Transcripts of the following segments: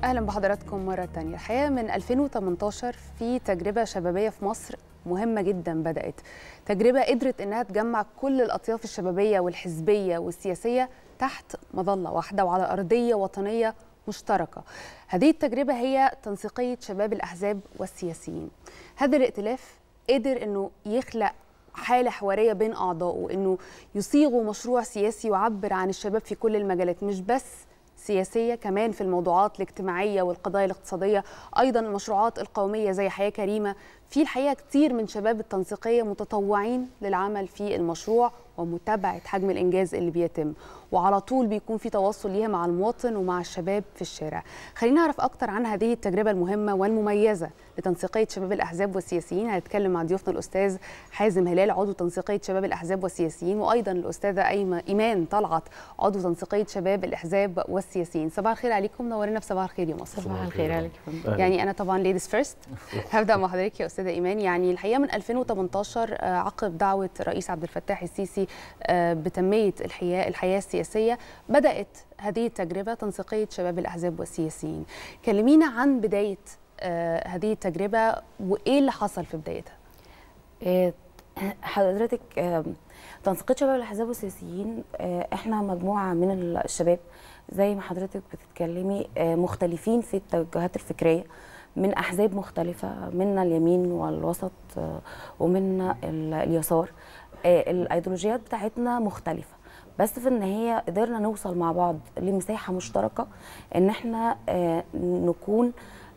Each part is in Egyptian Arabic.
اهلا بحضراتكم مره تانية الحقيقه من 2018 في تجربه شبابيه في مصر مهمه جدا بدات تجربه قدرت انها تجمع كل الاطياف الشبابيه والحزبيه والسياسيه تحت مظله واحده وعلى ارضيه وطنيه مشتركه هذه التجربه هي تنسيقيه شباب الاحزاب والسياسيين هذا الائتلاف قدر انه يخلق حاله حواريه بين اعضائه انه يصيغوا مشروع سياسي يعبر عن الشباب في كل المجالات مش بس سياسيه كمان في الموضوعات الاجتماعيه والقضايا الاقتصاديه ايضا المشروعات القوميه زي حياه كريمه في الحقيقه كتير من شباب التنسيقيه متطوعين للعمل في المشروع ومتابعه حجم الانجاز اللي بيتم وعلى طول بيكون في تواصل ليها مع المواطن ومع الشباب في الشارع خلينا نعرف اكتر عن هذه التجربه المهمه والمميزه لتنسيقيه شباب الاحزاب والسياسيين هنتكلم مع ضيوفنا الاستاذ حازم هلال عضو تنسيقيه شباب الاحزاب والسياسيين وايضا الاستاذه ايمن ايمان طلعت عضو تنسيقيه شباب الاحزاب والسياسيين صباح الخير عليكم منورنا في صباح الخير يا مصر صباح الخير عليك يعني انا طبعا ليديز فيرست هبدا مع حضرتك يا استاذه ايمان يعني الحقيقه من 2018 عقب دعوه الرئيس عبد الفتاح السيسي بتنميه الحياه الحياه السياسيه بدات هذه التجربه تنسيقيه شباب الاحزاب والسياسيين كلمينا عن بدايه هذه التجربه وايه اللي حصل في بدايتها حضرتك تنسيقيه شباب الاحزاب والسياسيين احنا مجموعه من الشباب زي ما حضرتك بتتكلمي مختلفين في التوجهات الفكريه من احزاب مختلفه منا اليمين والوسط ومنا اليسار الايديولوجيات بتاعتنا مختلفه بس في النهايه قدرنا نوصل مع بعض لمساحه مشتركه ان احنا نكون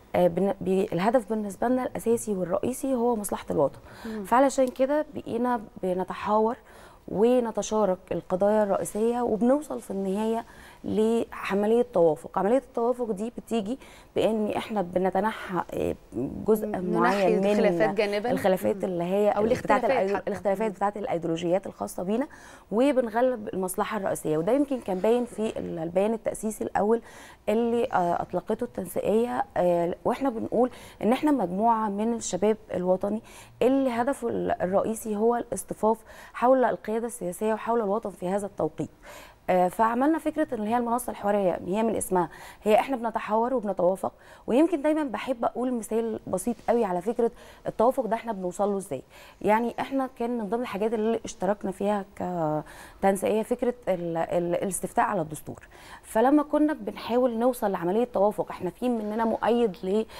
الهدف بالنسبه لنا الاساسي والرئيسي هو مصلحه الوطن فعلشان كده بقينا بنتحاور ونتشارك القضايا الرئيسيه وبنوصل في النهايه لعمليه توافق عمليه التوافق دي بتيجي بان احنا بنتنحى جزء معين من الخلافات جانبا الخلافات اللي هي او الاختلافات الاختلافات بتاعه الايديولوجيات الخاصه بينا وبنغلب المصلحه الرئيسيه وده يمكن كان باين في البيان التاسيسي الاول اللي اطلقته التنسيقيه واحنا بنقول ان احنا مجموعه من الشباب الوطني اللي هدفه الرئيسي هو الاصطفاف حول القياده السياسيه وحول الوطن في هذا التوقيت فعملنا فكره ان هي المنصه الحواريه هي من اسمها هي احنا بنتحاور وبنتوافق ويمكن دايما بحب اقول مثال بسيط قوي على فكره التوافق ده احنا بنوصل له ازاي يعني احنا كان من ضمن الحاجات اللي اشتركنا فيها كتنسيقيه فكره ال ال الاستفتاء على الدستور فلما كنا بنحاول نوصل لعمليه توافق احنا في مننا مؤيد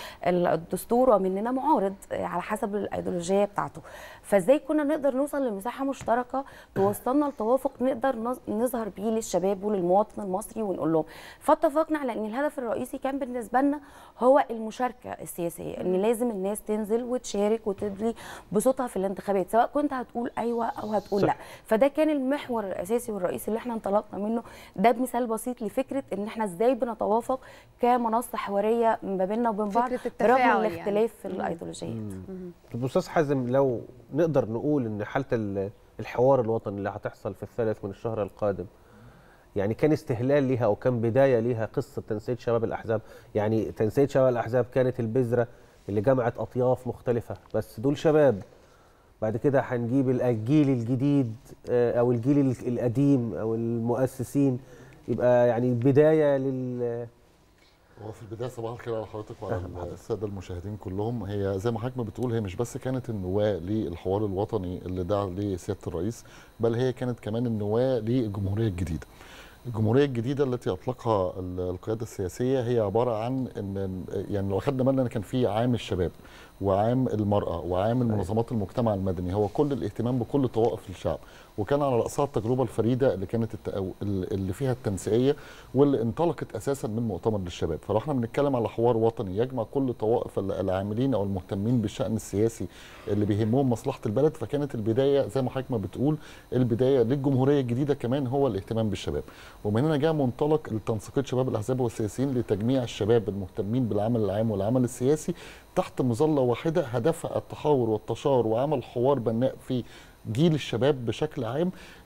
للدستور ومننا معارض على حسب الايديولوجيه بتاعته فازاي كنا نقدر نوصل لمساحه مشتركه توصلنا لتوافق نقدر نظهر بيه للشباب وللمواطن المصري ونقول لهم فاتفقنا على ان الهدف الرئيسي كان بالنسبه لنا هو المشاركه السياسيه ان لازم الناس تنزل وتشارك وتدلي بصوتها في الانتخابات سواء كنت هتقول ايوه او هتقول صح. لا فده كان المحور الاساسي والرئيسي اللي احنا انطلقنا منه ده مثال بسيط لفكره ان احنا ازاي بنتوافق كمنصه حواريه ما بيننا وبين بعض رغم الاختلاف يعني. في الايديولوجيات طب استاذ حازم لو نقدر نقول ان حاله الحوار الوطني اللي هتحصل في الثالث من الشهر القادم يعني كان استهلال ليها او كان بدايه ليها قصه تنسيق شباب الاحزاب يعني تنسيق شباب الاحزاب كانت البذره اللي جمعت اطياف مختلفه بس دول شباب بعد كده هنجيب الجيل الجديد او الجيل القديم او المؤسسين يبقى يعني بدايه لل هو في البدايه صباح الخير على حضرتك وعلى الساده المشاهدين كلهم هي زي ما حضرتك ما بتقول هي مش بس كانت النواه للحوار الوطني اللي دعا لسياده الرئيس بل هي كانت كمان النواه للجمهوريه الجديده الجمهوريه الجديده التي اطلقها القياده السياسيه هي عباره عن ان يعني لو اخذنا بالنا ان كان في عام الشباب وعام المراه وعام المنظمات المجتمع المدني هو كل الاهتمام بكل طوائف الشعب وكان على راسها التجربه الفريده اللي كانت اللي فيها التنسيقيه واللي انطلقت اساسا من مؤتمر للشباب فلو احنا بنتكلم على حوار وطني يجمع كل طوائف العاملين او المهتمين بالشان السياسي اللي بيهمهم مصلحه البلد فكانت البدايه زي ما حضرتك ما بتقول البدايه للجمهوريه الجديده كمان هو الاهتمام بالشباب ومن هنا جاء منطلق لتنسيقيه شباب الاحزاب والسياسيين لتجميع الشباب المهتمين بالعمل العام والعمل السياسي تحت مظله واحده هدفها التحاور والتشاور وعمل حوار بناء في جيل الشباب بشكل عام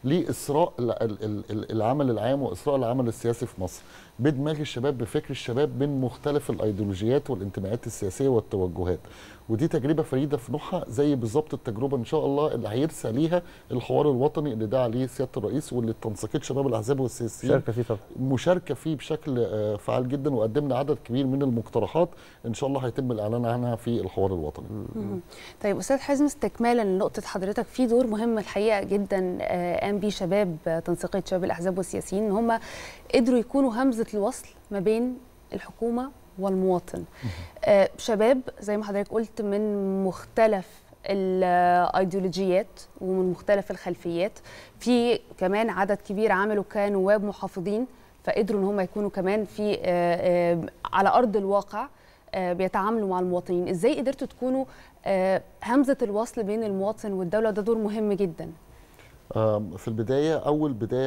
لاثراء ال- ال- ال- ال- العمل العام واثراء العمل السياسي في مصر بدماغ الشباب بفكر الشباب من مختلف الايديولوجيات والانتماءات السياسيه والتوجهات ودي تجربه فريده في نوعها زي بالظبط التجربه ان شاء الله اللي هيرسى ليها الحوار الوطني اللي دعا عليه سياده الرئيس واللي تنسيقيه شباب الاحزاب والسياسيين شاركه فيه طبعا مشاركه فيه بشكل آه، فعال جدا وقدمنا عدد كبير من المقترحات ان شاء الله هيتم الاعلان عنها في الحوار الوطني طيب استاذ حازم استكمالا لنقطه حضرتك في دور مهم الحقيقه جدا آه، قام بيه شباب آه، تنسيقيه شباب الاحزاب والسياسيين ان هم قدروا يكونوا همزه الوصل ما بين الحكومه والمواطن آه، شباب زي ما حضرتك قلت من مختلف الايديولوجيات ومن مختلف الخلفيات في كمان عدد كبير عملوا كنواب محافظين فقدروا ان هم يكونوا كمان في آه، آه، على ارض الواقع آه، بيتعاملوا مع المواطنين ازاي قدرتوا تكونوا آه، همزه الوصل بين المواطن والدوله ده دور مهم جدا آم، في البدايه اول بدايه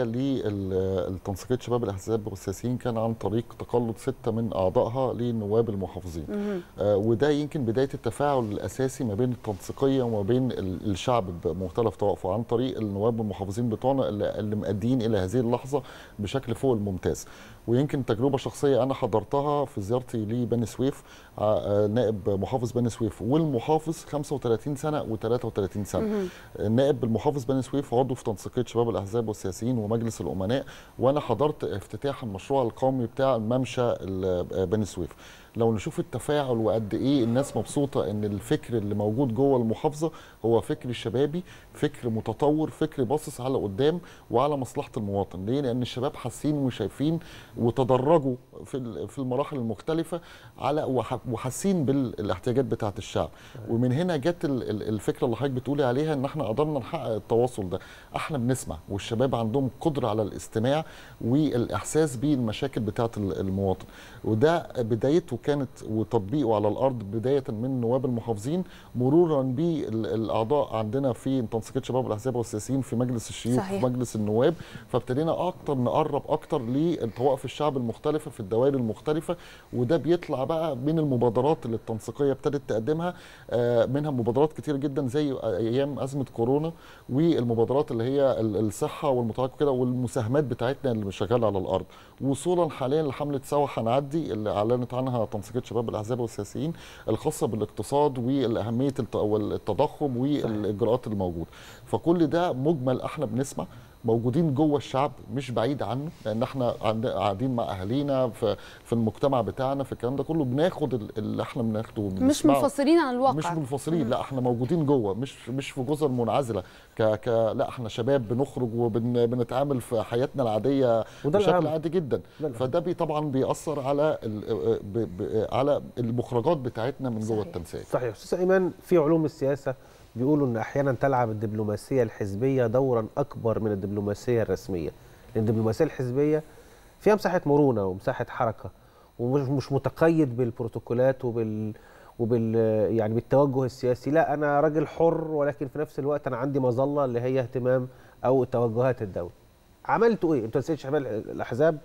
للتنسيقيه شباب الاحزاب والسياسيين كان عن طريق تقلد سته من اعضائها للنواب المحافظين آه، وده يمكن بدايه التفاعل الاساسي ما بين التنسيقيه وما بين ال- الشعب بمختلف طوائفه عن طريق النواب المحافظين بتوعنا اللي اللي مأدين الى هذه اللحظه بشكل فوق الممتاز ويمكن تجربه شخصيه انا حضرتها في زيارتي لبني سويف ع- آه، نائب محافظ بني سويف والمحافظ 35 سنه و33 سنه النائب المحافظ بني سويف عضو في تنسيقيه شباب الاحزاب والسياسيين ومجلس الامناء وانا حضرت افتتاح المشروع القومي بتاع ممشى ال- بني سويف لو نشوف التفاعل وقد ايه الناس مبسوطه ان الفكر اللي موجود جوه المحافظه هو فكر شبابي فكر متطور فكر باصص على قدام وعلى مصلحه المواطن ليه لان الشباب حاسين وشايفين وتدرجوا في ال- في المراحل المختلفه على وح- وحاسين بالاحتياجات بتاعه الشعب ومن هنا جت ال- ال- الفكره اللي حضرتك بتقولي عليها ان احنا قدرنا نحقق التواصل ده احنا بنسمع والشباب عندهم قدره على الاستماع والاحساس بالمشاكل بتاعه ال- المواطن وده بدايته كانت وتطبيقه على الارض بدايه من نواب المحافظين مرورا بالاعضاء عندنا في تنسيقيه شباب الاحزاب والسياسيين في مجلس الشيوخ صحيح. وفي مجلس النواب فابتدينا اكتر نقرب اكتر لطوائف الشعب المختلفه في الدوائر المختلفه وده بيطلع بقى من المبادرات اللي التنسيقيه ابتدت تقدمها آه، منها مبادرات كتير جدا زي ايام ازمه كورونا والمبادرات اللي هي ال- الصحه والمتعاقب كده والمساهمات بتاعتنا اللي شغاله على الارض وصولا حاليا لحمله سوا هنعدي اللي اعلنت عنها تنسيقيه شباب الاحزاب والسياسيين الخاصه بالاقتصاد والاهميه الت- والتضخم والاجراءات الموجوده فكل ده مجمل احنا بنسمع موجودين جوه الشعب مش بعيد عنه لان احنا عند- قاعدين مع اهالينا في في المجتمع بتاعنا في الكلام ده كله بناخد ال- اللي احنا بناخده مش وبنسمعه. منفصلين عن الواقع مش منفصلين لا احنا موجودين جوه مش مش في جزر منعزله ك ك لا احنا شباب بنخرج وبنتعامل في حياتنا العاديه وده بشكل الأهم. عادي جدا ده الأهم. فده بي طبعا بيأثر على ال- ب ب على المخرجات بتاعتنا من جوه صحيح. التنسيق صحيح استاذ ايمان في علوم السياسه بيقولوا ان احيانا تلعب الدبلوماسيه الحزبيه دورا اكبر من الدبلوماسيه الرسميه لان الدبلوماسيه الحزبيه فيها مساحه مرونه ومساحه حركه ومش مش متقيد بالبروتوكولات وبال وبال يعني بالتوجه السياسي لا انا راجل حر ولكن في نفس الوقت انا عندي مظله اللي هي اهتمام او توجهات الدوله عملتوا ايه انتوا نسيت شباب الاحزاب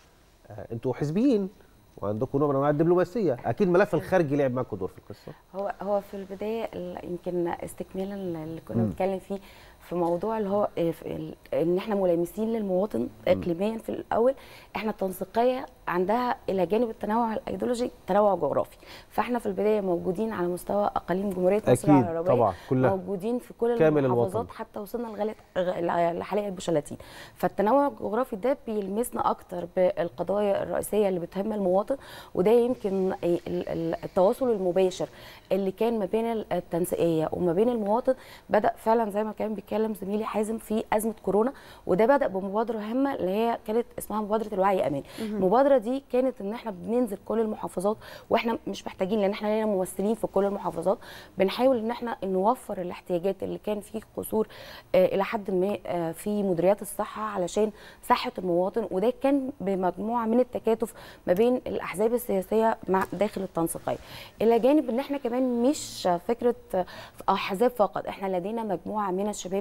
آه، انتوا حزبيين وعندكم نوع من انواع الدبلوماسيه اكيد الملف الخارجي لعب معاكم دور في القصه هو هو في البدايه ال- يمكن استكمالا اللي كنا مم. بنتكلم فيه في موضوع اللي هو إيه في ال- ان احنا ملامسين للمواطن اقليميا في الاول احنا التنسيقيه عندها الى جانب التنوع الايديولوجي تنوع جغرافي فاحنا في البدايه موجودين على مستوى اقاليم جمهوريه مصر اكيد العربيه طبعا كلها موجودين في كل كامل المحافظات الوطن. حتى وصلنا لغايه غ- لحلقه بشلاتين فالتنوع الجغرافي ده بيلمسنا اكتر بالقضايا الرئيسيه اللي بتهم المواطن وده يمكن ال- ال- التواصل المباشر اللي كان ما بين التنسيقيه وما بين المواطن بدا فعلا زي ما كان بيتكلم زميلي حازم في ازمه كورونا وده بدا بمبادره هامه اللي هي كانت اسمها مبادره الوعي امان المبادره دي كانت ان احنا بننزل كل المحافظات واحنا مش محتاجين لان احنا لنا ممثلين في كل المحافظات بنحاول ان احنا نوفر الاحتياجات اللي كان فيه قصور آه، الى حد ما آه، في مديريات الصحه علشان صحه المواطن وده كان بمجموعه من التكاتف ما بين الاحزاب السياسيه مع داخل التنسيقيه الى جانب ان احنا كمان مش فكره آه، احزاب فقط احنا لدينا مجموعه من الشباب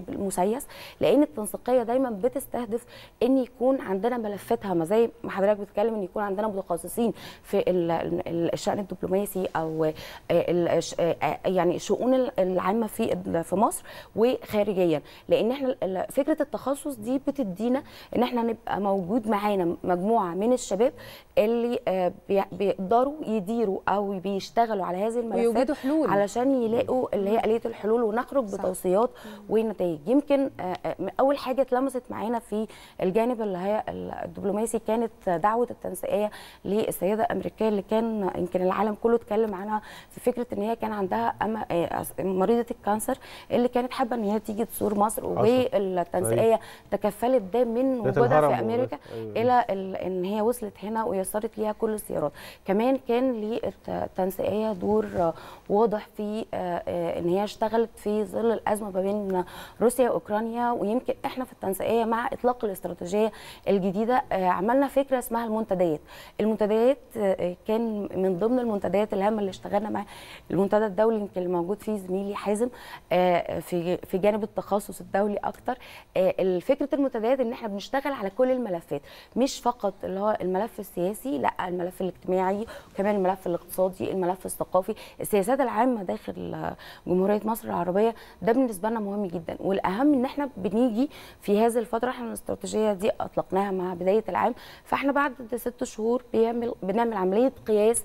المسيس لان التنسيقيه دايما بتستهدف ان يكون عندنا ملفات هامه زي ما حضرتك بتتكلم ان يكون عندنا متخصصين في ال- ال- الشان الدبلوماسي او ال- الش- يعني الشؤون العامه في ال- في مصر وخارجيا لان احنا ال- فكره التخصص دي بتدينا ان احنا نبقى موجود معانا مجموعه من الشباب اللي آه، بي- بيقدروا يديروا او بيشتغلوا على هذه الملفات ويوجدوا حلول علشان يلاقوا اللي هي آلية الحلول ونخرج صح. بتوصيات ونتائج يمكن آه، آه، اول حاجه اتلمست معانا في الجانب اللي هي الدبلوماسي كانت دعوه التنسيقيه للسيده الامريكيه اللي كان يمكن العالم كله اتكلم عنها في فكره ان هي كان عندها أما آه، مريضه الكانسر اللي كانت حابه ان هي تيجي تزور مصر والتنسيقيه تكفلت ده من كانت وجودها الهرم في امريكا أيوة. الى ال- ان هي وصلت هنا ويسرت ليها كل الزيارات كمان كان للتنسيقيه دور آه، واضح في آه، آه، ان هي اشتغلت في ظل الازمه ما بين روسيا واوكرانيا ويمكن احنا في التنسيقيه مع اطلاق الاستراتيجيه الجديده آه، عملنا فكره اسمها المنتديات المنتديات آه، كان من ضمن المنتديات الهامه اللي اشتغلنا معاها المنتدى الدولي يمكن اللي موجود فيه زميلي حازم آه، في في جانب التخصص الدولي اكتر آه، فكره المنتديات ان احنا بنشتغل على كل الملفات مش فقط اللي هو الملف السياسي لا الملف الاجتماعي وكمان الملف الاقتصادي الملف الثقافي السياسات العامه داخل آه، جمهوريه مصر العربيه ده بالنسبه لنا مهم جدا والاهم ان احنا بنيجي في هذه الفتره احنا الاستراتيجيه دي اطلقناها مع بدايه العام فاحنا بعد ست شهور بيعمل بنعمل عمليه قياس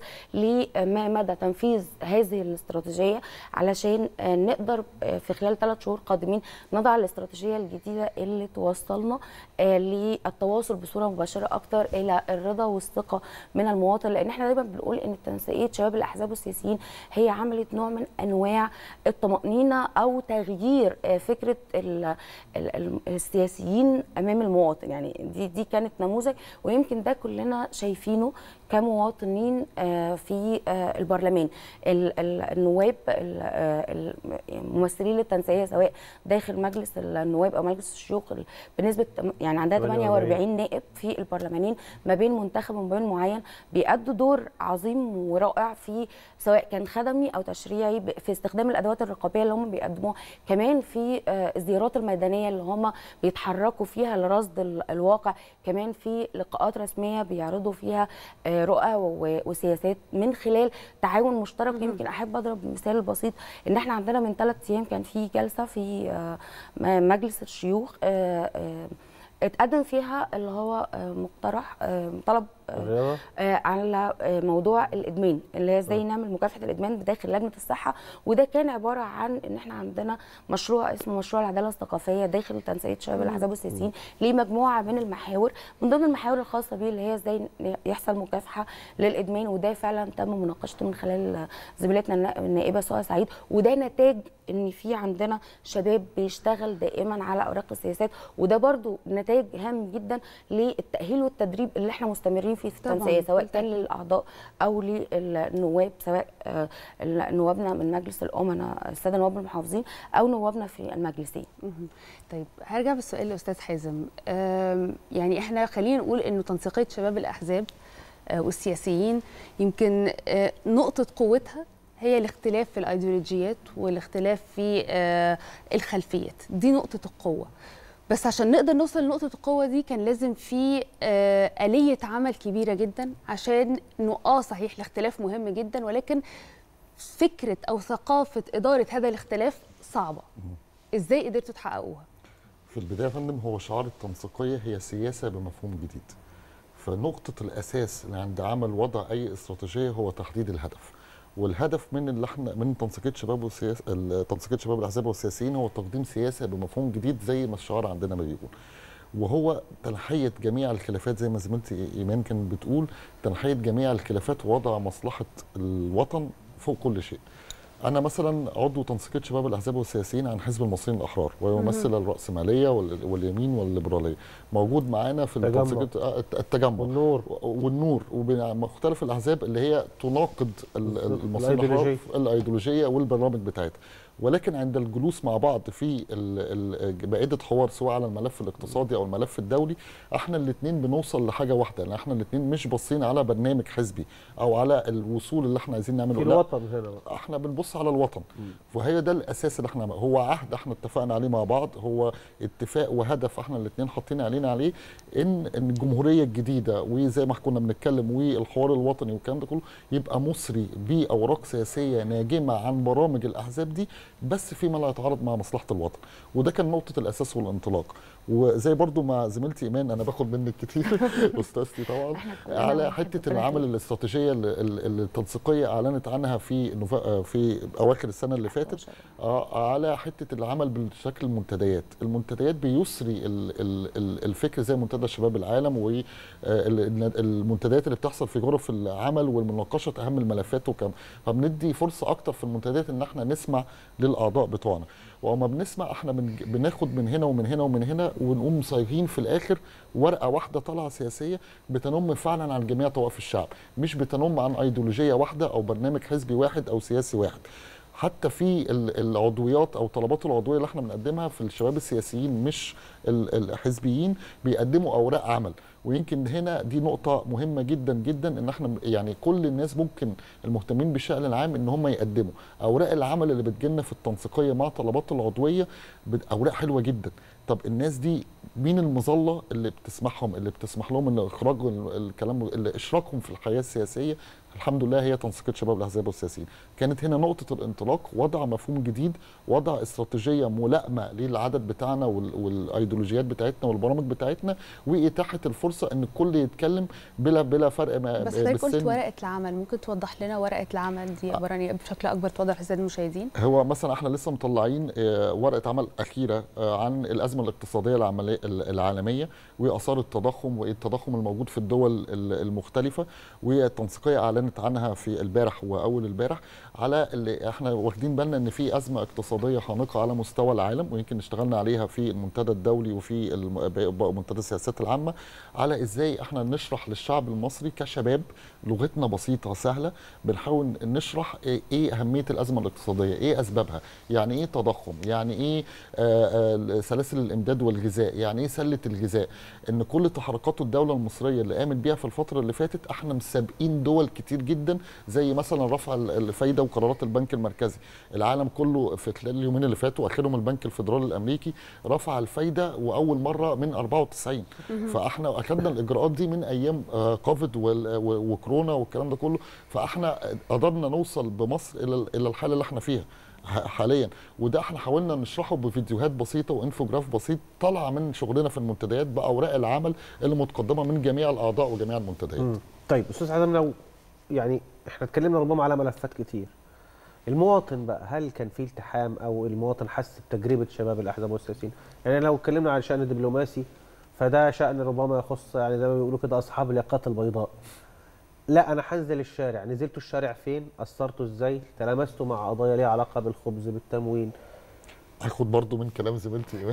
لما مدى تنفيذ هذه الاستراتيجيه علشان آه، نقدر آه، في خلال ثلاث شهور قادمين نضع الاستراتيجيه الجديده اللي توصلنا آه، للتواصل بصوره مباشره اكتر الى الرضا والثقه من المواطن لان احنا دايما بنقول ان تنسيقيه شباب الاحزاب والسياسيين هي عملت نوع من انواع الطمانينه او تغيير آه، فكره ال- ال- ال- السياسيين امام المواطن يعني دي دي كانت نموذج ويمكن ده كلنا شايفينه كمواطنين آه، في آه، البرلمان ال- ال- النواب ال- آه، ال- الممثلين للتنسيقيه سواء داخل مجلس النواب او مجلس الشيوخ ال- بنسبه يعني عندها 48 48 نائب في البرلمانين ما بين منتخب وما بين معين بيأدوا دور عظيم ورائع في سواء كان خدمي او تشريعي ب- في استخدام الادوات الرقابيه اللي هم بيقدموها كمان في آه، الزيارات الميدانيه اللي هم بيتحركوا فيها لرصد ال- الواقع كمان في لقاءات رسميه بيعرضوا فيها آه، رؤى و- وسياسات من خلال تعاون مشترك يمكن احب اضرب مثال بسيط ان احنا عندنا من ثلاث ايام كان في جلسه في آه، م- مجلس الشيوخ آه، آه، اتقدم فيها اللي هو آه، مقترح آه، طلب آه، الرياضه آه، على آه، موضوع الادمان اللي هي ازاي نعمل مكافحه الادمان بداخل لجنه الصحه وده كان عباره عن ان احنا عندنا مشروع اسمه مشروع العداله الثقافيه داخل تنسيقيه شباب الاحزاب والسياسيين ليه مجموعه من المحاور من ضمن المحاور الخاصه بيه اللي هي ازاي يحصل مكافحه للادمان وده فعلا تم مناقشته من خلال زميلتنا النا- النائبه سؤال سعيد وده نتاج ان في عندنا شباب بيشتغل دائما على اوراق السياسات وده برضو نتاج هام جدا للتاهيل والتدريب اللي احنا مستمرين فيه في طبعاً، التنسيقيه سواء كان بالتأكيد. للاعضاء او للنواب سواء آه، نوابنا من مجلس الامناء الساده نواب المحافظين او نوابنا في المجلسين مهم. طيب هرجع بالسؤال لاستاذ حازم أم، يعني احنا خلينا نقول انه تنسيقيه شباب الاحزاب آه، والسياسيين يمكن آه، نقطه قوتها هي الاختلاف في الايديولوجيات والاختلاف في آه، الخلفيات دي نقطه القوه بس عشان نقدر نوصل لنقطة القوة دي كان لازم في آه، آلية عمل كبيرة جدا عشان انه اه صحيح الاختلاف مهم جدا ولكن فكرة أو ثقافة إدارة هذا الاختلاف صعبة ازاي قدرتوا تحققوها؟ في البدايه يا فندم هو شعار التنسيقيه هي سياسه بمفهوم جديد فنقطه الاساس اللي عند عمل وضع اي استراتيجيه هو تحديد الهدف والهدف من اللي احنا من تنسيقيه شباب والسياسه تنسيقيه شباب الاحزاب والسياسيين هو تقديم سياسه بمفهوم جديد زي ما الشعار عندنا ما بيقول وهو تنحيه جميع الخلافات زي ما زميلتي ايمان كانت بتقول تنحيه جميع الخلافات ووضع مصلحه الوطن فوق كل شيء انا مثلا عضو تنسيقيه شباب الاحزاب والسياسيين عن حزب المصريين الاحرار ويمثل الراسماليه وال- واليمين والليبراليه موجود موجود في التجمع. التنسيقيه آه، التجمع والنور والنور ومختلف الاحزاب اللي هي تناقض ال- ال- المصريين الأيديولوجية. الأحرار في الايديولوجيه والبرامج بتاعتها ولكن عند الجلوس مع بعض في ال- ال- مائده حوار سواء على الملف الاقتصادي او الملف الدولي احنا الاثنين بنوصل لحاجه واحده لان احنا الاثنين مش باصين على برنامج حزبي او على الوصول اللي احنا عايزين نعمله في لا، الوطن هنا بقى. احنا بنبص على الوطن وهي ده الاساس اللي احنا هو عهد احنا اتفقنا عليه مع بعض هو اتفاق وهدف احنا الاثنين حاطين علينا عليه ان ان الجمهوريه الجديده وزي ما كنا بنتكلم والحوار الوطني والكلام ده كله يبقى مصري باوراق سياسيه ناجمه عن برامج الاحزاب دي بس فيما لا يتعارض مع مصلحه الوطن وده كان نقطه الاساس والانطلاق وزي برضو مع زميلتي ايمان انا باخد منك كتير استاذتي طبعا كلنا على واحد، حته ربنا العمل يخليك. الاستراتيجيه ال- ال- التنسيقيه اعلنت عنها في نوفا- في اواخر السنه اللي فاتت آه، على حته العمل بشكل المنتديات المنتديات بيسري ال- ال- ال- الفكر زي منتدى شباب العالم والمنتديات اللي بتحصل في غرف العمل والمناقشه اهم الملفات وكم فبندي فرصه اكتر في المنتديات ان احنا نسمع للاعضاء بتوعنا وما بنسمع احنا بن- بناخد من هنا ومن هنا ومن هنا ونقوم صايغين في الاخر ورقه واحده طالعه سياسيه بتنم فعلا عن جميع طوائف الشعب مش بتنم عن ايديولوجيه واحده او برنامج حزبي واحد او سياسي واحد حتى في ال- العضويات او طلبات العضويه اللي احنا بنقدمها في الشباب السياسيين مش ال- الحزبيين بيقدموا اوراق عمل ويمكن هنا دي نقطة مهمة جدا جدا ان احنا يعني كل الناس ممكن المهتمين بالشأن العام ان هم يقدموا اوراق العمل اللي بتجيلنا في التنسيقية مع طلبات العضوية بت- اوراق حلوة جدا طب الناس دي مين المظلة اللي بتسمحهم اللي بتسمح لهم ان اخراج ال- الكلام اللي اشراكهم في الحياة السياسية الحمد لله هي تنسيقيه شباب الاحزاب والسياسيين كانت هنا نقطه الانطلاق وضع مفهوم جديد وضع استراتيجيه ملائمه للعدد بتاعنا وال- والايديولوجيات بتاعتنا والبرامج بتاعتنا واتاحه الفرصه ان الكل يتكلم بلا بلا فرق ما بس حضرتك قلت بالسن. ورقه العمل ممكن توضح لنا ورقه العمل دي عباره عن ايه بشكل اكبر توضح للساده المشاهدين هو مثلا احنا لسه مطلعين آه، ورقه عمل اخيره آه، عن الازمه الاقتصاديه العملية العالميه واثار التضخم والتضخم الموجود في الدول ال- المختلفه والتنسيقيه اعلنت عنها في البارح واول البارح على اللي احنا واخدين بالنا ان في ازمه اقتصاديه خانقه على مستوى العالم ويمكن اشتغلنا عليها في المنتدى الدولي وفي الم- ب- منتدى السياسات العامه على ازاي احنا نشرح للشعب المصري كشباب لغتنا بسيطه سهله بنحاول نشرح ايه إيه اهميه الازمه الاقتصاديه ايه اسبابها يعني ايه تضخم يعني ايه آه، آه، سلاسل الامداد والغذاء يعني ايه سله الغذاء ان كل تحركات الدوله المصريه اللي قامت بيها في الفتره اللي فاتت احنا مسابقين دول كتير جدا زي مثلا رفع ال- الفايده وقرارات البنك المركزي العالم كله في خلال اليومين اللي فاتوا اخرهم البنك الفيدرالي الامريكي رفع الفايده واول مره من 94 فاحنا اخذنا الاجراءات دي من ايام آه، كوفيد وال- و- وكورونا والكلام ده كله فاحنا قدرنا نوصل بمصر الى ال- الى الحاله اللي احنا فيها ح- حاليا وده احنا حاولنا نشرحه بفيديوهات بسيطه وانفوجراف بسيط طالعه من شغلنا في المنتديات باوراق العمل اللي متقدمه من جميع الاعضاء وجميع المنتديات مم. طيب استاذ حازم لو يعني احنا اتكلمنا ربما على ملفات كتير المواطن بقى هل كان في التحام او المواطن حس بتجربه شباب الاحزاب والسياسيين يعني لو اتكلمنا عن شان دبلوماسي فده شان ربما يخص يعني زي ما بيقولوا كده اصحاب الياقات البيضاء لا انا هنزل الشارع نزلتوا الشارع فين اثرتوا ازاي تلامستوا مع قضايا ليها علاقه بالخبز بالتموين هاخد برضو من كلام زميلتي إيمان.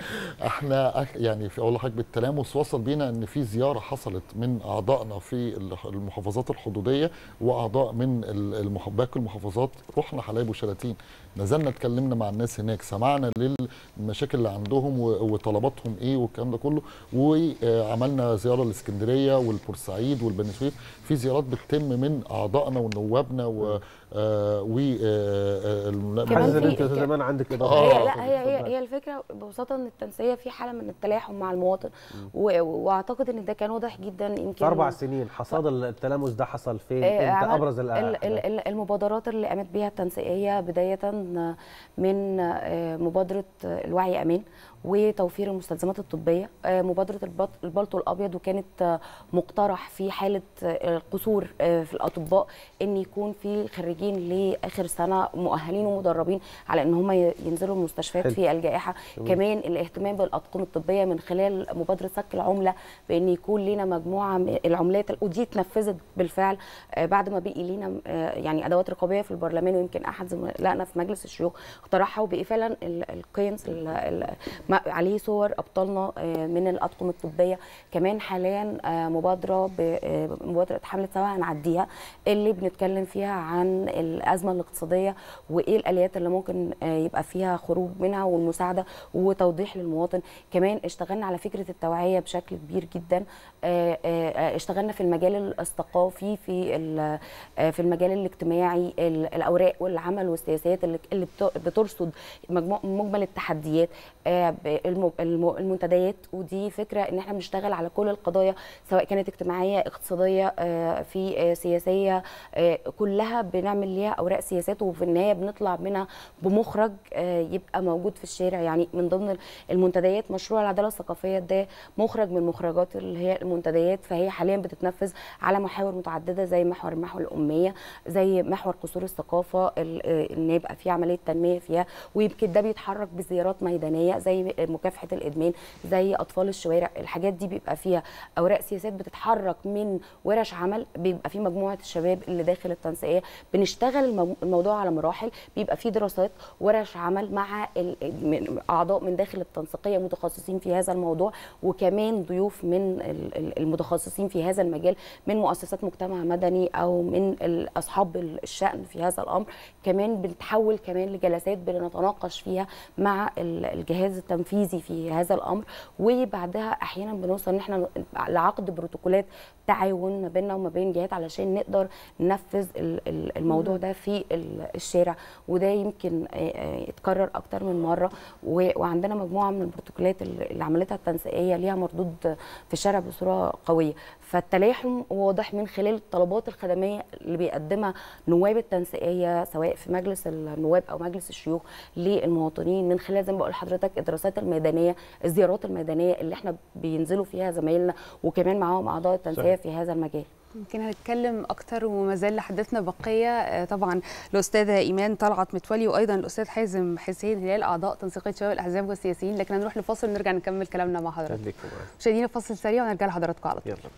احنا أخ- يعني في اقول لحضرتك بالتلامس وصل بينا ان في زياره حصلت من اعضائنا في الح- المحافظات الحدوديه واعضاء من ال- المح- باقي المحافظات رحنا حلايب وشلاتين نزلنا اتكلمنا مع الناس هناك سمعنا للمشاكل اللي عندهم و- وطلباتهم ايه والكلام ده كله وعملنا زياره لاسكندريه والبورسعيد والبني سويف في زيارات بتتم من اعضائنا ونوابنا و آه، و آه، آه، الم- كمان حاسس ان في- انت يا ك- استاذ ايمان عندك اضافه آه، هي لا هي هي اتفضل. هي الفكره ببساطه ان التنسيق في حاله من التلاحم مع المواطن و- واعتقد ان ده كان واضح جدا يمكن في اربع سنين حصاد التلامس ده حصل فين؟ آه، امتى عمل- ابرز ال- الأحداث؟ ال- ال- المبادرات اللي قامت بيها التنسيقيه بدايه من آه، مبادره الوعي امان وتوفير المستلزمات الطبيه آه، مبادره البط- البلطو الابيض وكانت آه، مقترح في حاله آه، قصور آه، في الاطباء ان يكون في خريجين لاخر سنه مؤهلين ومدربين على ان هم ي- ينزلوا والمستشفيات حلو. في الجائحه تمام. كمان الاهتمام بالاطقم الطبيه من خلال مبادره سك العمله بان يكون لنا مجموعه من العملات ودي اتنفذت بالفعل آه، بعد ما بقي لينا آه، يعني ادوات رقابيه في البرلمان ويمكن احد زملائنا في مجلس الشيوخ اقترحها وبقي فعلا ال- القينس ال- ال- ما- عليه صور ابطالنا آه، من الاطقم الطبيه كمان حاليا آه، مبادره ب- آه، مبادره حمله سوا هنعديها اللي بنتكلم فيها عن الازمه الاقتصاديه وايه الاليات اللي ممكن آه، يبقى فيها خروج منها والمساعده وتوضيح للمواطن كمان اشتغلنا على فكره التوعيه بشكل كبير جدا آه، آه، اشتغلنا في المجال الثقافي في ال- آه، في المجال الاجتماعي ال- الاوراق والعمل والسياسات اللي اللي بت- بترصد مجموع مجمل التحديات آه، ب- الم- الم- المنتديات ودي فكره ان احنا بنشتغل على كل القضايا سواء كانت اجتماعيه اقتصاديه آه، في آه، سياسيه آه، كلها بنعمل ليها اوراق سياسات وفي النهايه بنطلع منها بمخرج آه، يبقى موجود في الشارع يعني من ضمن المنتديات مشروع العداله الثقافيه ده مخرج من مخرجات اللي هي المنتديات فهي حاليا بتتنفذ على محاور متعدده زي محور محور الاميه زي محور قصور الثقافه ال- آه، ان يبقى في عمليه تنميه فيها ويمكن ده بيتحرك بزيارات ميدانيه زي مكافحه الادمان زي اطفال الشوارع الحاجات دي بيبقى فيها اوراق سياسات بتتحرك من ورش عمل بيبقى في مجموعه الشباب اللي داخل التنسيقيه بنشتغل المو- الموضوع على مراحل بيبقى في دراسات ورش عمل مع ال- من- اعضاء من داخل التنسيقيه متخصصين في هذا الموضوع وكمان ضيوف من ال- ال- المتخصصين في هذا المجال من مؤسسات مجتمع مدني او من ال- اصحاب الشان في هذا الامر كمان بنتحول كمان لجلسات بنتناقش فيها مع ال- الجهاز التنفيذي في هذا الامر وبعدها احيانا بنوصل ان احنا لعقد بروتوكولات تعاون ما بيننا وما بين جهات علشان نقدر ننفذ ال- ال- الموضوع ده في ال- الشارع وده يمكن آه، آه، يتكرر اكتر من مره و- وعندنا مجموعه من البروتوكولات اللي اللي عملتها التنسيقيه ليها مردود في الشارع بصوره قويه فالتلاحم واضح من خلال الطلبات الخدميه اللي بيقدمها نواب التنسيقيه سواء في مجلس النواب او مجلس الشيوخ للمواطنين من خلال زي ما بقول لحضرتك الدراسات الميدانيه الزيارات الميدانيه اللي احنا بينزلوا فيها زمايلنا وكمان معاهم اعضاء التنسيقيه صحيح. في هذا المجال يمكن هنتكلم اكتر وما زال لحدثنا بقيه آه، طبعا الاستاذه ايمان طلعت متولي وايضا الاستاذ حازم حسين هلال اعضاء تنسيقيه شباب الاحزاب والسياسيين لكن هنروح لفاصل ونرجع نكمل كلامنا مع حضرتك خليكم معانا. مشاهدينا فاصل سريع ونرجع لحضراتكم على طول يلا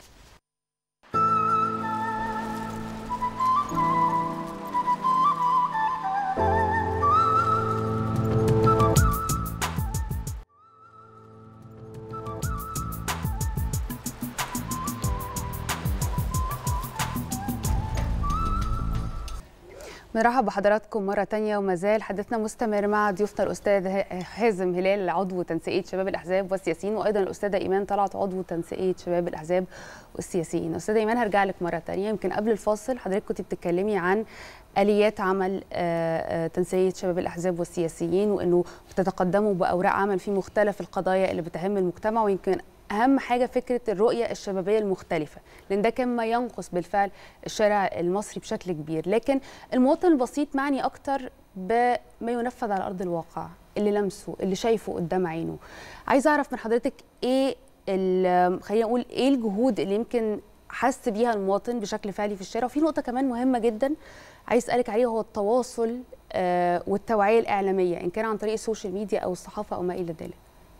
مرحبا بحضراتكم مرة تانية وما زال حديثنا مستمر مع ضيوفنا الأستاذ ه- حازم هلال عضو تنسيقية شباب الأحزاب والسياسيين وأيضا الأستاذة إيمان طلعت عضو تنسيقية شباب الأحزاب والسياسيين أستاذة إيمان هرجع لك مرة تانية يمكن قبل الفاصل حضرتك كنت بتتكلمي عن آليات عمل آه، آه، تنسيقية شباب الأحزاب والسياسيين وإنه بتتقدموا بأوراق عمل في مختلف القضايا اللي بتهم المجتمع ويمكن اهم حاجه فكره الرؤيه الشبابيه المختلفه لان ده كان ما ينقص بالفعل الشارع المصري بشكل كبير لكن المواطن البسيط معني اكتر بما ينفذ على ارض الواقع اللي لمسه اللي شايفه قدام عينه عايزه اعرف من حضرتك ايه ال- خلينا نقول ايه الجهود اللي يمكن حس بيها المواطن بشكل فعلي في الشارع وفي نقطه كمان مهمه جدا عايز اسالك عليها هو التواصل آه، والتوعيه الاعلاميه ان كان عن طريق السوشيال ميديا او الصحافه او ما الى ذلك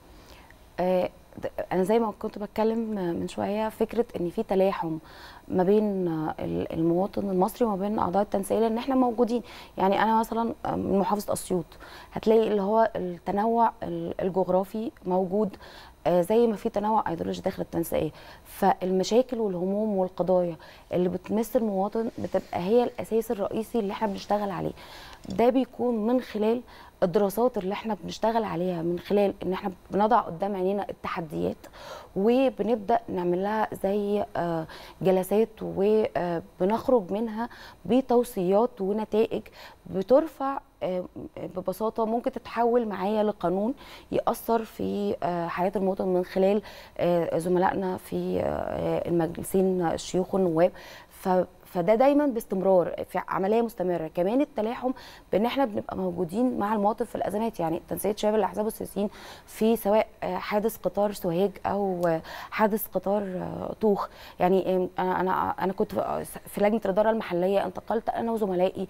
آه، د- انا زي ما كنت بتكلم من شويه فكره ان في تلاحم ما بين آه، ال- المواطن المصري وما بين اعضاء التنسيقيه لان احنا موجودين يعني انا مثلا آه، من محافظه اسيوط هتلاقي اللي هو التنوع ال- الجغرافي موجود آه، زي ما في تنوع ايديولوجي داخل التنسيقيه فالمشاكل والهموم والقضايا اللي بتمس المواطن بتبقى هي الاساس الرئيسي اللي احنا بنشتغل عليه ده بيكون من خلال الدراسات اللي احنا بنشتغل عليها من خلال ان احنا بنضع قدام عينينا التحديات وبنبدا نعمل لها زي آه، جلسات وبنخرج منها بتوصيات ونتائج بترفع آه، ببساطه ممكن تتحول معايا لقانون ياثر في آه، حياه المواطن من خلال آه، زملائنا في آه، المجلسين الشيوخ والنواب ف فده دايما باستمرار في عمليه مستمره كمان التلاحم بان احنا بنبقى موجودين مع المواطن في الازمات يعني تنسيق شباب الاحزاب والسياسيين في سواء آه، حادث قطار سوهاج او آه، حادث قطار آه، طوخ يعني آم، انا انا انا كنت في- في لجنه الاداره المحليه انتقلت انا وزملائي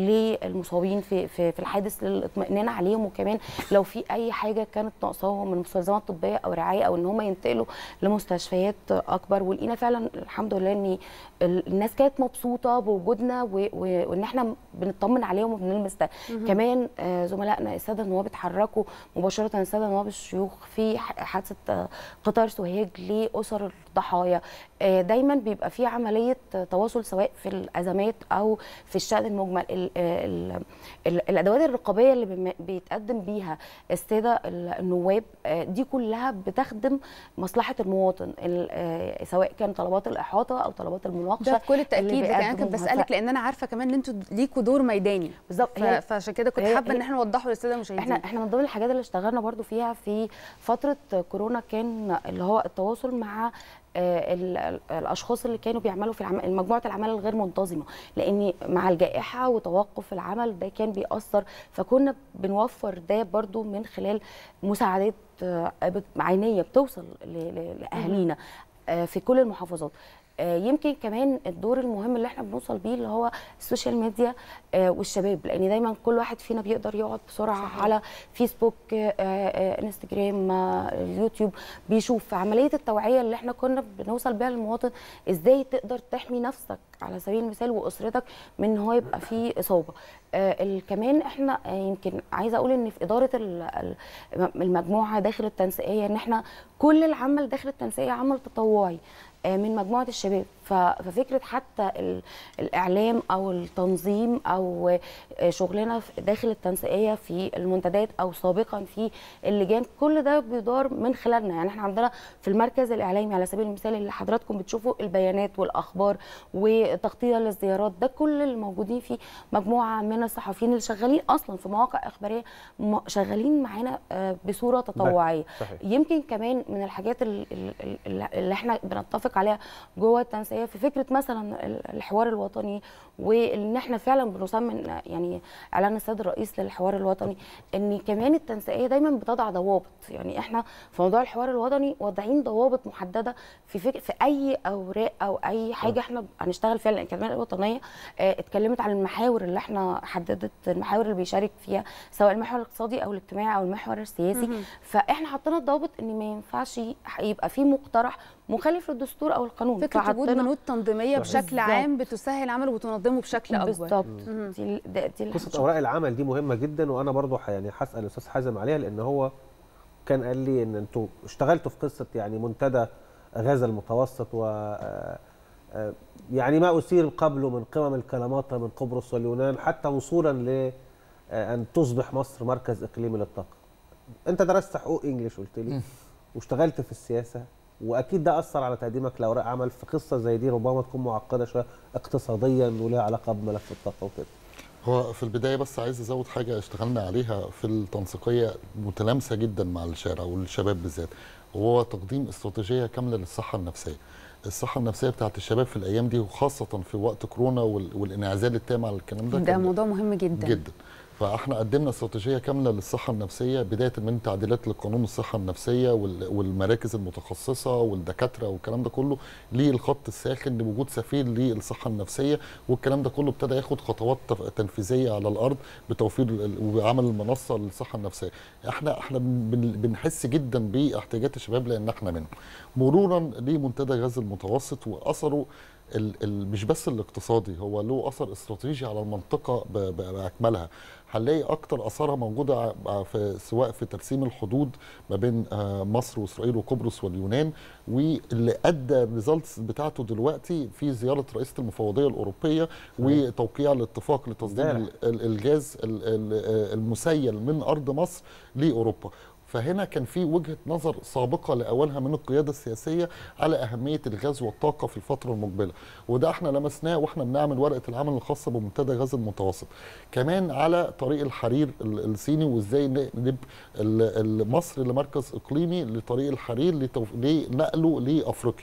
للمصابين في في في الحادث للاطمئنان عليهم وكمان لو في اي حاجه كانت ناقصاهم من مستلزمات طبيه او رعايه او ان هم ينتقلوا لمستشفيات اكبر ولقينا فعلا الحمد لله ان ال- الناس كانت مبسوطه بوجودنا و- و- وان احنا بنطمن عليهم وبنلمس ده كمان آه، زملائنا الساده النواب اتحركوا مباشره الساده نواب الشيوخ في ح- حادثه آه، قطار سوهاج لاسر الضحايا آه، دايما بيبقى في عمليه آه، تواصل سواء في الازمات او في الشان المجمل ال- ال- ال- الادوات الرقابيه اللي بم- بيتقدم بيها الساده ال- النواب آه، دي كلها بتخدم مصلحه المواطن ال- آه، سواء كان طلبات الاحاطه او طلبات المناقشه ده بكل التاكيد اللي لكن انا كنت بيقدموها. بسالك لان انا عارفه كمان ان انتوا ليكوا دور ميداني بالظبط ف- هي فعشان كده كنت هي- حابه ان هي- احنا نوضحه للساده المشاهدين احنا احنا من ضمن الحاجات اللي اشتغلنا برضو فيها في فتره كورونا كان اللي هو التواصل مع آه، ال- ال- الاشخاص اللي كانوا بيعملوا في العمل مجموعه الاعمال الغير منتظمه لان مع الجائحه وتوقف العمل ده كان بيأثر فكنا بنوفر ده برضو من خلال مساعدات آه، بت- عينيه بتوصل ل- ل- لاهالينا آه، في كل المحافظات آه، يمكن كمان الدور المهم اللي احنا بنوصل بيه اللي هو السوشيال ميديا آه، والشباب لان دايما كل واحد فينا بيقدر يقعد بسرعه صحيح. على فيسبوك آه، آه، انستجرام آه، اليوتيوب بيشوف عمليه التوعيه اللي احنا كنا بنوصل بيها للمواطن ازاي تقدر تحمي نفسك على سبيل المثال واسرتك من ان هو يبقى فيه اصابه آه ال- كمان احنا آه، يمكن عايزه اقول ان في اداره ال- ال- المجموعه داخل التنسيقيه ان احنا كل العمل داخل التنسيقيه عمل تطوعي آه، من مجموعه الشباب ف- ففكره حتى ال- الاعلام او التنظيم او آه، شغلنا في- داخل التنسيقيه في المنتديات او سابقا في اللجان كل ده بيدار من خلالنا يعني احنا عندنا في المركز الاعلامي على سبيل المثال اللي حضراتكم بتشوفوا البيانات والاخبار وتغطيه للزيارات ده كل اللي موجودين فيه مجموعه من الصحفيين اللي شغالين اصلا في مواقع اخباريه م- شغالين معانا آه، بصوره تطوعيه صحيح. يمكن كمان من الحاجات ال- ال- ال- اللي احنا بنتفق عليها جوه التنسيقيه في فكره مثلا ال- الحوار الوطني وان احنا فعلا بنسمن يعني اعلان السيد الرئيس للحوار الوطني ان كمان التنسيقيه دايما بتضع ضوابط يعني احنا في موضوع الحوار الوطني واضعين ضوابط محدده في فكر في اي اوراق او اي حاجه احنا هنشتغل فيها لان الكلمات الوطنيه آه، اتكلمت عن المحاور اللي احنا حددت المحاور اللي بيشارك فيها سواء المحور الاقتصادي او الاجتماعي او المحور السياسي فاحنا حطينا الضوابط ان ما ينفعش يبقى في مقترح مخالف للدستور او القانون فكره وجود فحطينا- بنود تنظيميه بشكل بالظبط. عام بتسهل العمل وتنظمه بشكل اكبر بالظبط دي ال- ده- دي ال- قصه اوراق العمل دي مهمه جدا وانا برضو ح- يعني هسال الاستاذ حازم عليها لان هو كان قال لي ان انتوا اشتغلتوا في قصه يعني منتدى غزه المتوسط و آه، آه، يعني ما اثير قبله من قمم الكلاماتا من قبرص واليونان حتى وصولا ل آه، ان تصبح مصر مركز اقليمي للطاقه. انت درست حقوق انجليش قلت لي واشتغلت في السياسه واكيد ده اثر على تقديمك لاوراق عمل في قصه زي دي ربما تكون معقده شويه اقتصاديا ولها علاقه بملف الطاقه وكده. هو في البدايه بس عايز ازود حاجه اشتغلنا عليها في التنسيقيه متلامسه جدا مع الشارع والشباب بالذات وهو تقديم استراتيجيه كامله للصحه النفسيه الصحه النفسيه بتاعت الشباب في الايام دي وخاصه في وقت كورونا وال- والانعزال التام على الكلام ده ده كان موضوع مهم جدا جدا فاحنا قدمنا استراتيجيه كامله للصحه النفسيه بدايه من تعديلات لقانون الصحه النفسيه وال- والمراكز المتخصصه والدكاتره والكلام ده كله للخط الساخن لوجود سفير للصحه النفسيه والكلام ده كله ابتدى ياخد خطوات تف- تنفيذيه على الارض بتوفير ال- وعمل المنصه للصحه النفسيه احنا احنا بن- بنحس جدا باحتياجات الشباب لان احنا منهم مرورا لمنتدى غزه المتوسط واثره ال ال مش بس الاقتصادي هو له اثر استراتيجي على المنطقه ب- ب- باكملها هنلاقي اكتر اثارها موجوده ع- في سواء في ترسيم الحدود ما بين آه، مصر واسرائيل وقبرص واليونان واللي ادى الريزلتس بتاعته دلوقتي في زياره رئيسه المفوضيه الاوروبيه وتوقيع الاتفاق لتصدير امبارح. ال- ال- الجاز ال- ال- المسيل من ارض مصر لاوروبا فهنا كان في وجهه نظر سابقه لاولها من القياده السياسيه على اهميه الغاز والطاقه في الفتره المقبله وده احنا لمسناه واحنا بنعمل ورقه العمل الخاصه بمنتدى غاز المتوسط كمان على طريق الحرير ال- الصيني وازاي نجيب ال- ال- مصر لمركز اقليمي لطريق الحرير لتوف- لنقله لافريقيا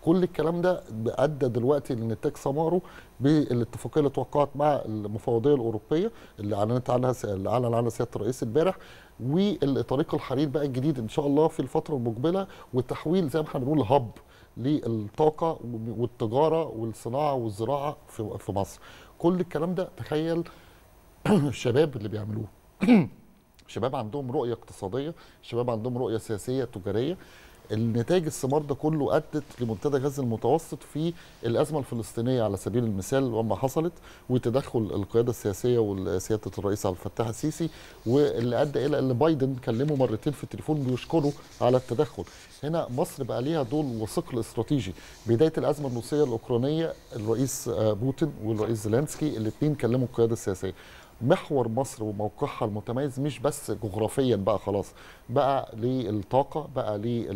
كل الكلام ده ادى دلوقتي لنتاج ثماره بالاتفاقيه اللي توقعت مع المفوضيه الاوروبيه اللي اعلنت عنها اللي اعلن عنها سياده الرئيس امبارح والطريق الحرير بقى الجديد ان شاء الله في الفتره المقبله والتحويل زي ما احنا بنقول هب للطاقه والتجاره والصناعه والزراعه في في مصر كل الكلام ده تخيل الشباب اللي بيعملوه شباب عندهم رؤيه اقتصاديه شباب عندهم رؤيه سياسيه تجاريه النتاج الثمار ده كله ادت لمنتدى غزه المتوسط في الازمه الفلسطينيه على سبيل المثال لما حصلت وتدخل القياده السياسيه وسياده الرئيس عبد الفتاح السيسي واللي ادى الى ان بايدن كلمه مرتين في التليفون بيشكره على التدخل هنا مصر بقى ليها دور وثقل استراتيجي بدايه الازمه الروسيه الاوكرانيه الرئيس بوتين والرئيس زيلينسكي الاثنين كلموا القياده السياسيه محور مصر وموقعها المتميز مش بس جغرافيا بقى خلاص بقى للطاقه بقى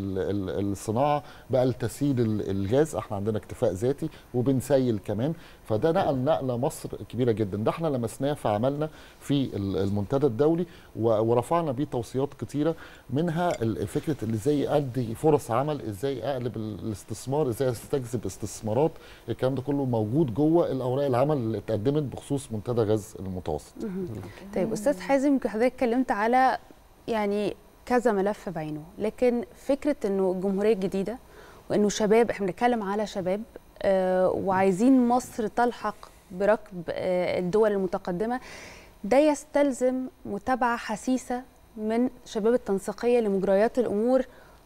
للصناعه بقى لتسييل الغاز احنا عندنا اكتفاء ذاتي وبنسيل كمان فده نقل نقله مصر كبيره جدا ده احنا لمسناه في عملنا في المنتدى الدولي ورفعنا بيه توصيات كتيره منها فكره اللي ازاي ادي فرص عمل ازاي اقلب الاستثمار ازاي استجذب استثمارات الكلام ده كله موجود جوه الاوراق العمل اللي اتقدمت بخصوص منتدى غاز المتوسط طيب استاذ حازم يمكن حضرتك اتكلمت على يعني كذا ملف بعينه لكن فكره انه الجمهوريه الجديده وانه شباب احنا بنتكلم على شباب آه وعايزين مصر تلحق بركب آه الدول المتقدمه ده يستلزم متابعه حسيسه من شباب التنسيقيه لمجريات الامور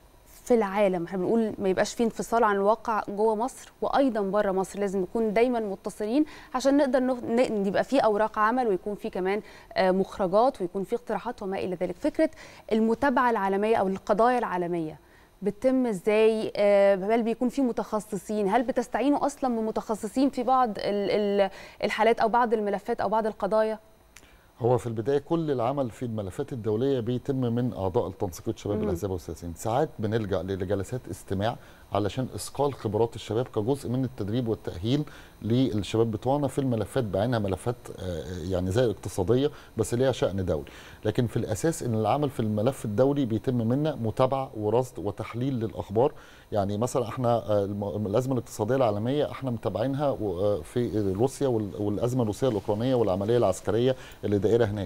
في العالم احنا بنقول ما يبقاش في انفصال عن الواقع جوه مصر وايضا بره مصر لازم نكون دايما متصلين عشان نقدر ن... يبقى في اوراق عمل ويكون في كمان مخرجات ويكون في اقتراحات وما الى ذلك فكره المتابعه العالميه او القضايا العالميه بتتم ازاي هل بيكون في متخصصين هل بتستعينوا اصلا بمتخصصين في بعض الحالات او بعض الملفات او بعض القضايا هو في البدايه كل العمل في الملفات الدوليه بيتم من اعضاء التنسيقيه شباب الاحزاب والسياسيين ساعات بنلجا لجلسات استماع علشان اثقال خبرات الشباب كجزء من التدريب والتاهيل للشباب بتوعنا في الملفات بعينها ملفات يعني زي الاقتصاديه بس ليها شان دولي لكن في الاساس ان العمل في الملف الدولي بيتم منا متابعه ورصد وتحليل للاخبار يعني مثلا احنا الازمه الاقتصاديه العالميه احنا متابعينها في روسيا والازمه الروسيه الاوكرانيه والعمليه العسكريه اللي دايره هناك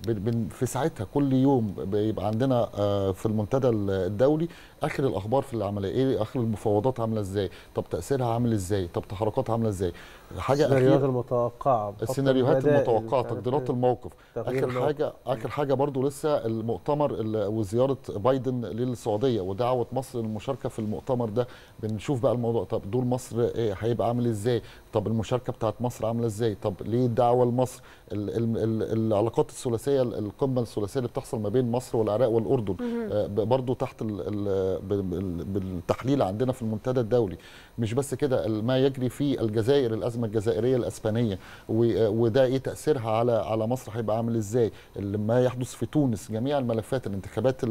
في ساعتها كل يوم بيبقى عندنا في المنتدى الدولي اخر الاخبار في العمليه ايه اخر المفاوضات عامله ازاي طب تاثيرها عامل ازاي طب تحركاتها عامله ازاي حاجه السيناريوهات المتوقعه السيناريوهات المتوقعه تقديرات الموقف اخر الموقف. حاجه اخر حاجه برضو لسه المؤتمر وزياره بايدن للسعوديه ودعوه مصر للمشاركه في المؤتمر ده بنشوف بقى الموضوع طب دور مصر ايه هيبقى عامل ازاي طب المشاركه بتاعت مصر عامله ازاي طب ليه الدعوه لمصر ال ال ال العلاقات الثلاثيه القمه الثلاثيه اللي بتحصل ما بين مصر والعراق والاردن آه برضو تحت ال ال بالتحليل عندنا في المنتدى الدولي مش بس كده ما يجري في الجزائر الازمه الجزائريه الاسبانيه وده ايه تاثيرها على على مصر هيبقى عامل ازاي ما يحدث في تونس جميع الملفات الانتخابات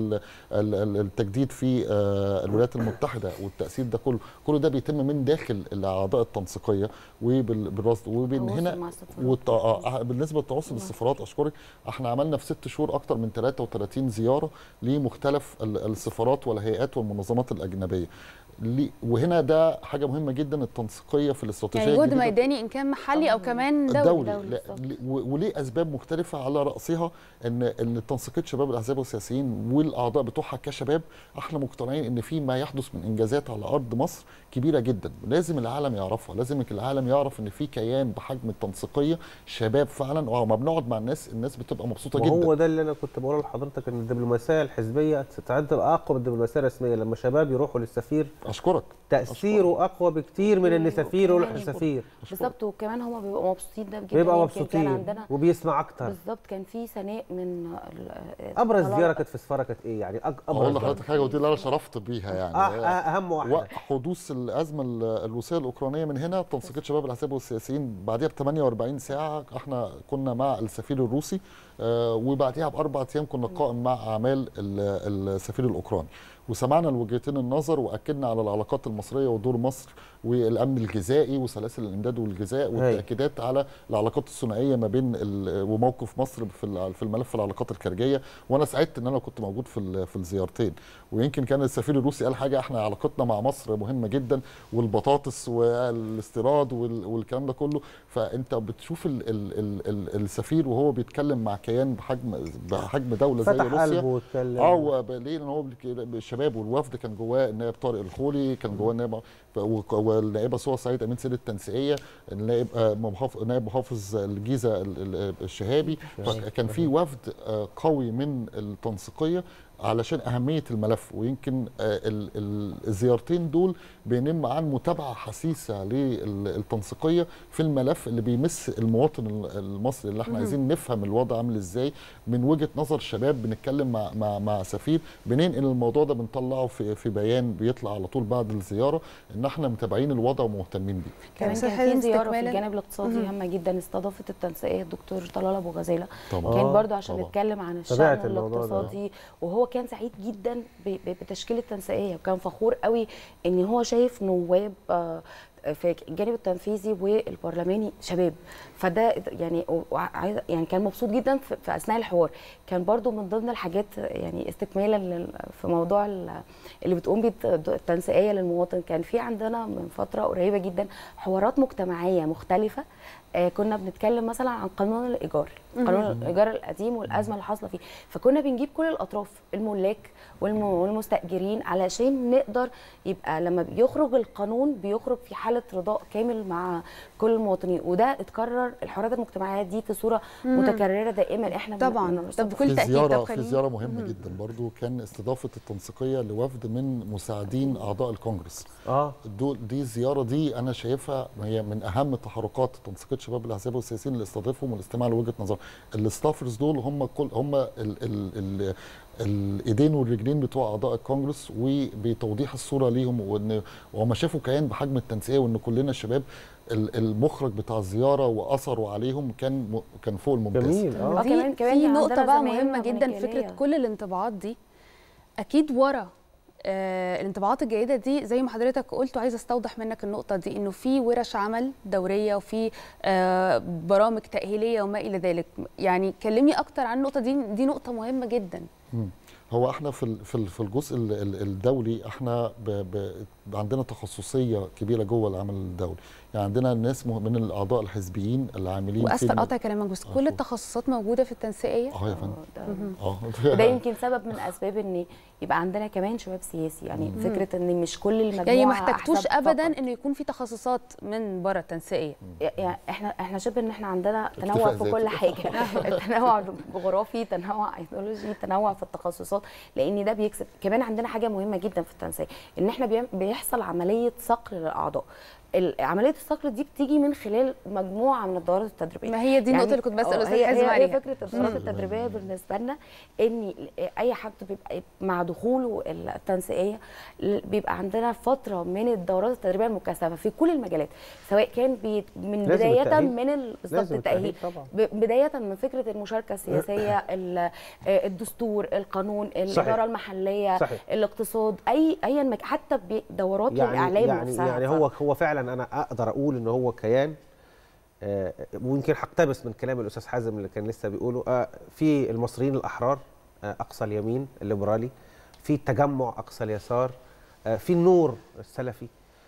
التجديد في الولايات المتحده والتاثير ده كله كل ده بيتم من داخل الاعضاء التنسيقيه وبالرصد وبين هنا بالنسبه للتواصل بالسفارات اشكرك احنا عملنا في ست شهور اكتر من 33 زياره لمختلف السفارات والهيئات والمنظمات الاجنبيه وهنا ده حاجه مهمه جدا التنسيقيه في الاستراتيجيه يعني جهد ميداني ان كان محلي او كمان دولي, دولي. دولي. لا وليه اسباب مختلفه على راسها ان ان تنسيقيه شباب الاحزاب والسياسيين والاعضاء بتوعها كشباب احنا مقتنعين ان في ما يحدث من انجازات على ارض مصر كبيره جدا لازم العالم يعرفها لازم العالم يعرف ان في كيان بحجم التنسيقيه شباب فعلا وما بنقعد مع الناس الناس بتبقى مبسوطه جدا وهو ده اللي انا كنت بقوله لحضرتك ان الدبلوماسيه الحزبيه تبقى اقوى من الدبلوماسيه الرسميه لما شباب يروحوا للسفير اشكرك تاثيره أشكرك. اقوى بكتير من ان سفير يروح لسفير بالظبط وكمان هم بيبقوا مبسوطين ده جدا بيبقى مبسوطين عندنا وبيسمع اكتر بالظبط كان في سناء من ابرز زياره كانت في السفاره كانت ايه يعني ابرز اقول لحضرتك حاجه ودي اللي انا شرفت بيها يعني آه اهم واحده حدوث الازمه الروسيه الاوكرانيه من هنا تنسيقيه شباب الاحزاب والسياسيين بعديها ب 48 ساعه احنا كنا مع السفير الروسي آه وبعديها باربع ايام كنا قائم مع اعمال السفير الاوكراني وسمعنا لوجهتين النظر واكدنا على العلاقات المصريه ودور مصر والامن الغذائي وسلاسل الامداد والغذاء والتاكيدات على العلاقات الثنائيه ما بين ال- وموقف مصر في ال- في الملف العلاقات الخارجيه وانا سعدت ان انا كنت موجود في ال- في الزيارتين ويمكن كان السفير الروسي قال حاجه احنا علاقتنا مع مصر مهمه جدا والبطاطس والاستيراد وال- والكلام ده كله فانت بتشوف ال ال ال ال السفير وهو بيتكلم مع كيان بحجم بحجم دوله زي فتح روسيا قلبه واتكلم اه وب- ليه لان هو بالك- الشباب والوفد كان جواه النائب طارق الخولي كان جواه النائب وك- والنائبه سوى سعيد امين سيد التنسيقيه النائب آه، محافظ نائب محافظ الجيزه ال- ال- الشهابي فكان في وفد آه، قوي من التنسيقيه علشان اهميه الملف ويمكن آه، ال- ال- الزيارتين دول بينم عن متابعه حسيسه للتنسيقيه في الملف اللي بيمس المواطن ال- المصري اللي احنا عايزين نفهم الوضع عامل ازاي من وجهه نظر شباب بنتكلم مع مع مع سفير بننقل الموضوع ده بنطلعه في في بيان بيطلع على طول بعد الزياره ان احنا متابعين الوضع ومهتمين بيه كمان أستاذ كان حازم في زياره في استكمالاً- الجانب الاقتصادي مهم. هامه جدا استضافت التنسيقيه الدكتور طلال ابو غزاله طبعا كان آه، برضو عشان طبعا. نتكلم عن تابعت الشأن الموضوع ده. الاقتصادي وهو كان سعيد جدا ب- ب- بتشكيل التنسيقيه وكان فخور قوي ان هو شايف نواب آه، في الجانب التنفيذي والبرلماني شباب فده يعني وعايز يعني كان مبسوط جدا في في اثناء الحوار كان برضو من ضمن الحاجات يعني استكمالا لل- في موضوع ال- اللي بتقوم بيه الت- التنسيقيه للمواطن كان في عندنا من فتره قريبه جدا حوارات مجتمعيه مختلفه آه، كنا بنتكلم مثلا عن قانون الايجار قانون الايجار القديم والازمه اللي حاصله فيه فكنا بنجيب كل الاطراف الملاك والم- والمستاجرين علشان نقدر يبقى لما بيخرج القانون بيخرج في حاله رضاء كامل مع كل المواطنين وده اتكرر الحوارات المجتمعيه دي في صوره متكرره دائما احنا بن- طبعا بنرصدها. طب بكل في تاكيد زياره طب في خليني- زياره مهمه جدا برضو كان استضافه التنسيقيه لوفد من مساعدين اعضاء الكونجرس اه دول دي الزياره دي انا شايفها هي من اهم تحركات تنسيقيه شباب الاحزاب والسياسيين اللي استضافهم والاستماع لوجهه نظر الستافرز دول هم كل هم ال ال ال الايدين والرجلين بتوع اعضاء الكونجرس وبتوضيح الصوره ليهم وان وهم شافوا كيان بحجم التنسيقيه وان كلنا شباب ال- المخرج بتاع الزياره واثره عليهم كان م- كان فوق الممتاز جميل آه، اه في كمان- كمان في عندنا نقطة بقى زمايلنا مهمة جدا من فكرة الجالية. كل الانطباعات دي أكيد ورا آه الانطباعات الجيدة دي زي ما حضرتك قلت وعايزة استوضح منك النقطة دي إنه في ورش عمل دورية وفي آه برامج تأهيلية وما إلى ذلك يعني كلمني أكتر عن النقطة دي دي نقطة مهمة جدا مم. هو احنا في ال- في ال- في الجزء ال- ال- الدولي احنا ب ب عندنا تخصصيه كبيره جوه العمل الدولي يعني عندنا ناس مه- من الاعضاء الحزبيين اللي عاملين في وأسفل الم- قطع كلامك بس آه، كل شوف. التخصصات موجودة في التنسيقية اه يا فندم ده- اه وده يمكن سبب من اسباب ان يبقى عندنا كمان شباب سياسي يعني فكره ان مش كل المجموعه يعني ما احتجتوش أحزاب أبدا فقط. إنه يكون في تخصصات من بره التنسيقية يعني احنا احنا شبه ان احنا عندنا اكتفاء تنوع في كل ذاتي. حاجه تنوع جغرافي تنوع ايديولوجي تنوع في التخصصات لان ده بيكسب كمان عندنا حاجه مهمه جدا في التنسيق ان احنا بيعم- بيحصل عمليه صقل للاعضاء ال- عمليه الصقل دي بتيجي من خلال مجموعه من الدورات التدريبيه ما هي دي النقطة اللي كنت بسأل آه، أستاذ هي حازم هي, هي عليها فكره الدورات التدريبيه بالنسبه لنا ان اي حد بيبقى مع دخوله التنسيقيه ل- بيبقى عندنا فتره من الدورات التدريبيه المكثفه في كل المجالات سواء كان بي من لازم بدايه التأهيل. من ال- بالظبط لازم التاهيل التأهيل طبعا ب- بدايه من فكره المشاركه السياسيه ال- آه، الدستور القانون الاداره المحليه صحيح. الاقتصاد اي اي مك- حتى بي- دورات يعني الاعلام يعني نفسها يعني ف- هو هو فعلا انا اقدر اقول ان هو كيان آه، ويمكن هقتبس من كلام الاستاذ حازم اللي كان لسه بيقوله آه، في المصريين الاحرار آه، اقصى اليمين الليبرالي في التجمع اقصى اليسار آه، في النور السلفي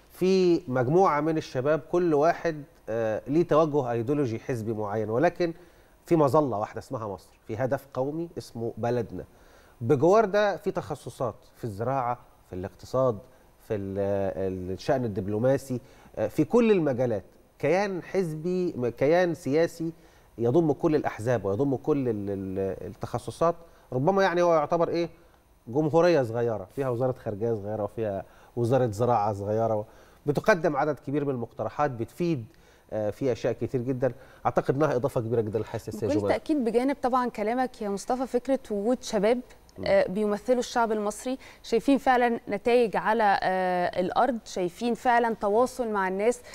في مجموعه من الشباب كل واحد آه، ليه توجه ايديولوجي حزبي معين ولكن في مظله واحده اسمها مصر في هدف قومي اسمه بلدنا بجوار ده في تخصصات في الزراعه في الاقتصاد في ال- الشأن الدبلوماسي آه، في كل المجالات كيان حزبي م- كيان سياسي يضم كل الأحزاب ويضم كل ال- ال- التخصصات ربما يعني هو يعتبر إيه جمهورية صغيرة فيها وزارة خارجية صغيرة وفيها وزارة زراعة صغيرة بتقدم عدد كبير من المقترحات بتفيد آه، في أشياء كتير جدا أعتقد أنها إضافة كبيرة جدا للحيث بكل تأكيد بجانب طبعا كلامك يا مصطفى فكرة وجود شباب آه، بيمثلوا الشعب المصري شايفين فعلا نتائج على آه، الأرض شايفين فعلا تواصل مع الناس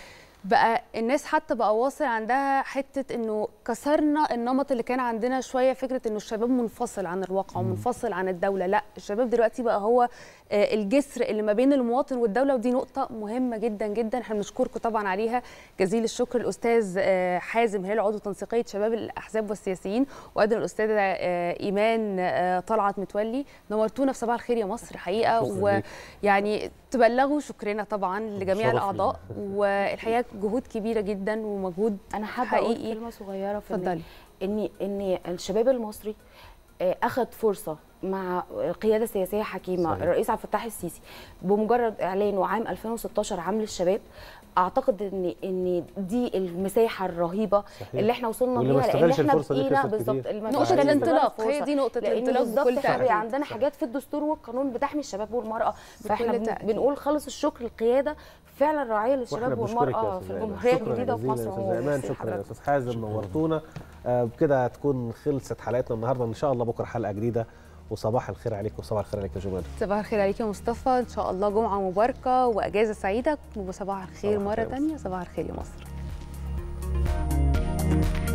بقى الناس حتى بقى واصل عندها حته انه كسرنا النمط اللي كان عندنا شويه فكره انه الشباب منفصل عن الواقع ومنفصل عن الدوله لا الشباب دلوقتي بقى هو آه، الجسر اللي ما بين المواطن والدوله ودي نقطه مهمه جدا جدا احنا بنشكركم طبعا عليها جزيل الشكر الاستاذ آه، حازم هلال عضو تنسيقيه شباب الاحزاب والسياسيين وايضا الاستاذه آه، ايمان آه، طلعت متولي نورتونا في صباح الخير يا مصر حقيقه شكراً ليك. ويعني تبلغوا شكرنا طبعا لجميع شرف الاعضاء والحقيقه جهود كبيره جدا ومجهود انا حابه اقول حقيقي. كلمه صغيره في إن- اتفضلي ان ان الشباب المصري آه، اخذ فرصه مع قياده سياسيه حكيمه صحيح. صحيح. الرئيس عبد الفتاح السيسي بمجرد اعلانه عام 2016 عام للشباب اعتقد ان ان دي المساحه الرهيبه صحيح. اللي احنا وصلنا واللي ما ليها لان استغلش احنا الفرصة دي بقينا خسر بالظبط كتير. اللي ما نقطه استغلش الانطلاق الفرصة. هي دي نقطه لان الانطلاق بالظبط بكل احنا بقى تاكيد عندنا حاجات في الدستور والقانون بتحمي الشباب والمراه فاحنا بكل بن- تأكيد. بنقول خالص الشكر القياده فعلا راعيه واحنا للشباب بنشكرك يا والمراه استاذ في ايمن الجمهوريه شكرا الجديده في جزيلا مصر يا استاذ عموما. ايمان ميرسي شكرا يا لحضرتك. استاذ حازم نورتونا آه، بكده هتكون خلصت حلقتنا النهارده ان شاء الله بكره حلقه جديده وصباح الخير عليك وصباح الخير عليك يا جمال صباح الخير عليك يا مصطفى ان شاء الله جمعه مباركه واجازه سعيده وصباح الخير صباح مره الخير يا تانية صباح الخير يا مصر